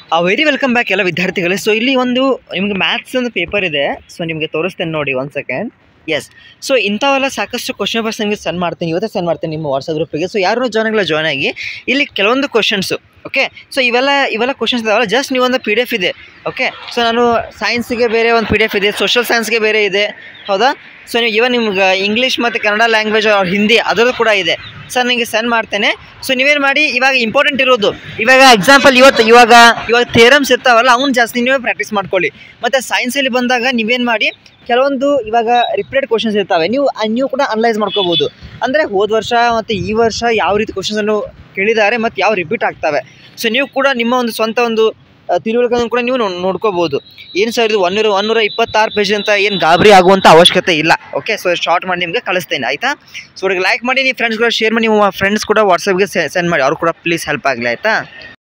very welcome back ಎಲ್ಲ ವಿದ್ಯಾರ್ಥಿಗಳೇ so ಇಲ್ಲಿ ಒಂದು ನಿಮಗೆ ಮ್ಯಾಥ್ಸ್ ಒಂದು ಪೇಪರ್ ಇದೆ ಸೊ ನಿಮಗೆ ತೋರಿಸ್ತೇನೆ ನೋಡಿ ಒಂದು ಸೆಕೆಂಡ್ ಎಸ್ ಸೊ ಇಂಥವೆಲ್ಲ ಸಾಕಷ್ಟು ಕ್ವಶನ್ ಪೇಪರ್ಸ್ ನಿಮಗೆ ಸೆಂಡ್ ಮಾಡ್ತೀನಿ ಇವತ್ತೇ ಸೆಂಡ್ ಮಾಡ್ತೀನಿ ನಿಮ್ಮ ವಾಟ್ಸಪ್ ಗ್ರೂಪಿಗೆ ಸೊ ಯಾರು ಜಾಯ್ನ್ ಆಗಿಲ್ಲ ಜಾಯ್ನ್ ಆಗಿ ಇಲ್ಲಿ ಕೆಲವೊಂದು ಕ್ವಶನ್ಸು ಓಕೆ ಸೊ ಇವೆಲ್ಲ ಇವೆಲ್ಲ ಕ್ವಶನ್ಸ್ ಇದಾವಲ್ಲ ಜಸ್ಟ್ ನೀವು ಒಂದು ಪಿ ಡಿ ಎಫ್ ಇದೆ ಓಕೆ ಸೊ ನಾನು ಸೈನ್ಸಿಗೆ ಬೇರೆ ಒಂದು ಪಿ ಡಿ ಎಫ್ ಇದೆ ಸೋಷಲ್ ಸೈನ್ಸ್ಗೆ ಬೇರೆ ಇದೆ ಹೌದಾ ಸೊ ನೀವು ಇವನ್ ನಿಮ್ಗೆ ಇಂಗ್ಲೀಷ್ ಮತ್ತು ಕನ್ನಡ ಲ್ಯಾಂಗ್ವೇಜ್ ಅವ್ರ ಹಿಂದಿ ಅದರದ್ದು ಕೂಡ ಇದೆ ಸರ್ ನಿಮಗೆ ಸೆಂಡ್ ಮಾಡ್ತೇನೆ ಸೊ ನೀವೇನು ಮಾಡಿ ಇವಾಗ ಇಂಪಾರ್ಟೆಂಟ್ ಇರೋದು ಇವಾಗ ಎಕ್ಸಾಂಪಲ್ ಇವತ್ತು ಇವಾಗ ಇವಾಗ ಥೇರಮ್ಸ್ ಇರ್ತಾವಲ್ಲ ಅವ್ನು ಜಾಸ್ತಿ ನೀವೇ ಪ್ರಾಕ್ಟೀಸ್ ಮಾಡ್ಕೊಳ್ಳಿ ಮತ್ತು ಸೈನ್ಸಲ್ಲಿ ಬಂದಾಗ ನೀವೇನು ಮಾಡಿ ಕೆಲವೊಂದು ಇವಾಗ ರಿಪೀಟೆಡ್ ಕ್ವಶನ್ಸ್ ಇರ್ತವೆ ನೀವು ಅ- ನೀವು ಕೂಡ ಅನಲೈಸ್ ಮಾಡ್ಕೋಬೋದು ಅಂದರೆ ಹೋದ ವರ್ಷ ಮತ್ತು ಈ ವರ್ಷ ಯಾವ ರೀತಿ ಕ್ವಶನ್ಸನ್ನು ಕೇಳಿದ್ದಾರೆ ಮತ್ತು ಯಾವ ರಿಪೀಟ್ ಆಗ್ತವೆ ಸೊ ನೀವು ಕೂಡ ನಿಮ್ಮ ಒಂದು ಸ್ವಂತ ಒಂದು ಆ, ತಿಳುವಳಿಕೆಯನ್ನು ಕೂಡ ನೀವು ನೋ- ನೋಡ್ಕೋಬೋದು ಏನು ಸರ್ ಇದು ಒನ್ನೂರ ಒನ್ನೂರ ಇಪ್ಪತ್ತಾರು ಪೇಜ್ ಅಂತ ಏನು ಗಾಬರಿ ಆಗುವಂಥ ಅವಶ್ಯಕತೆ ಇಲ್ಲ ಓಕೆ ಸೊ ಶಾರ್ಟ್ ಮಾಡಿ ನಿಮಗೆ ಕಳಿಸ್ತೇನೆ ಆಯಿತಾ ಸೊ ಅವ್ರಿಗೆ ಲೈಕ್ ಮಾಡಿ ನೀವು ಫ್ರೆಂಡ್ಸ್ಗಳು ಶೇರ್ ಮಾಡಿ ನಿಮ್ಮ ಫ್ರೆಂಡ್ಸ್ ಕೂಡ ವಾಟ್ಸಪ್ಗೆ ಸೆಂಡ್ ಮಾಡಿ ಅವ್ರು ಕೂಡ ಪ್ಲೀಸ್ ಹೆಲ್ಪ್ ಆಗಲಿ ಆಯಿತಾ